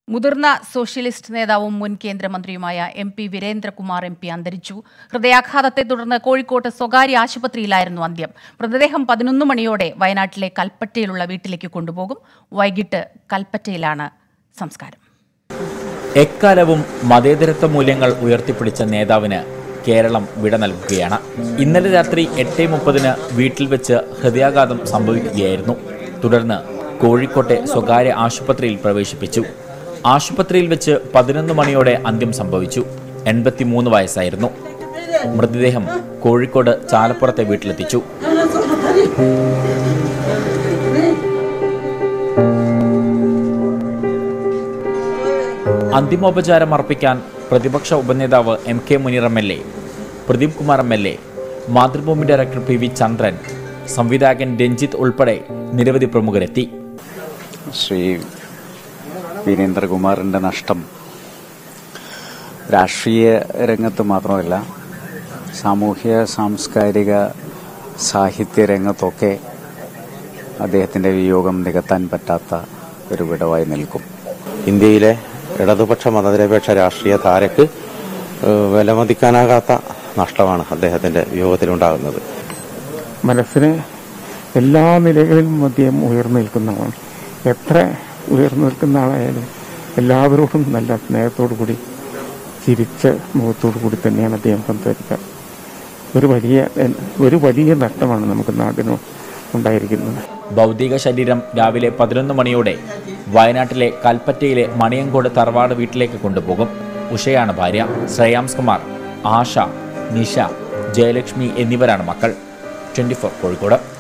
മുതിർന്ന സോഷ്യലിസ്റ്റ് നേതാവും മുൻ കേന്ദ്രമന്ത്രിയുമായ M P Veerendrakumar M P അന്തരിച്ചു ഹൃദയാഘാതത്തെ തുടർന്ന് കോഴിക്കോട്ട് സ്വകാര്യ ആശുപത്രിയിലായിരുന്നു അന്ത്യം മൃതദേഹം പതിനൊന്ന് മണിയോടെ വയനാട്ടിലെ കൽപ്പറ്റയിലുള്ള വീട്ടിലേക്ക് കൊണ്ടുപോകും വൈകിട്ട് കൽപ്പറ്റയിലാണ് സംസ്കാരം എക്കാലവും മതേതരത്വ മൂല്യങ്ങൾ ഉയർത്തിപ്പിടിച്ച നേതാവിന് കേരളം വിട നൽകുകയാണ് ഇന്നലെ രാത്രി എട്ട് മുപ്പതിന് വീട്ടിൽ വെച്ച് ഹൃദയാഘാതം സംഭവിക്കുകയായിരുന്നു തുടർന്ന് കോഴിക്കോട്ടെ സ്വകാര്യ ആശുപത്രിയിൽ പ്രവേശിപ്പിച്ചു ആശുപത്രിയിൽ വെച്ച് പതിനൊന്ന് മണിയോടെ അന്ത്യം സംഭവിച്ചു എൺപത്തിമൂന്ന് വയസ്സായിരുന്നു മൃതദേഹം കോഴിക്കോട് ചാലപ്പുറത്തെ വീട്ടിലെത്തിച്ചു അന്തിമോപചാരം അർപ്പിക്കാൻ പ്രതിപക്ഷ ഉപനേതാവ് M K Muneer M L A Pradeep Kumar M L A Mathrubhumi director P V Chandran സംവിധായകൻ രഞ്ജിത്ത് ഉൾപ്പെടെ നിരവധി പ്രമുഖരെത്തി ശ്രീ വീരേന്ദ്രകുമാറിൻ്റെ നഷ്ടം രാഷ്ട്രീയ രംഗത്ത് മാത്രമല്ല സാമൂഹ്യ സാംസ്കാരിക സാഹിത്യ രംഗത്തൊക്കെ അദ്ദേഹത്തിൻ്റെ വിയോഗം നികത്താൻ പറ്റാത്ത ഒരു വിടവായി നിൽക്കും ഇന്ത്യയിലെ ഇടതുപക്ഷ മതനിരപേക്ഷ രാഷ്ട്രീയ ധാരക്ക് ഏഹ്, വിലമതിക്കാനാകാത്ത നഷ്ടമാണ് അദ്ദേഹത്തിന്റെ വിയോഗത്തിലുണ്ടാകുന്നത് മനസ്സിന് എല്ലാ നിലകളിലും അദ്ദേഹം ഉയർന്നു നിൽക്കുന്നതാണ് എത്ര ഉയർന്നു നിൽക്കുന്ന ആളായാലും എല്ലാവരോടും നല്ല സ്നേഹത്തോടു കൂടി ചിരിച്ച മുഖത്തോടു കൂടി തന്നെയാണ് അദ്ദേഹം സംസാരിക്കുക ഒരു വലിയ ഒരു വലിയ നഷ്ടമാണ് നമുക്ക് നാടിന് ഉണ്ടായിരിക്കുന്നത് ഭൗതിക ശരീരം രാവിലെ പതിനൊന്ന് മണിയോടെ വയനാട്ടിലെ കൽപ്പറ്റയിലെ മണിയങ്കോട് തറവാട് വീട്ടിലേക്ക് കൊണ്ടുപോകും ഉഷയാണ് ഭാര്യ ശ്രേയാംസ് കുമാർ ആശ നിഷ ജയലക്ഷ്മി എന്നിവരാണ് മക്കൾ ട്വന്റി ഫോർ കോഴിക്കോട്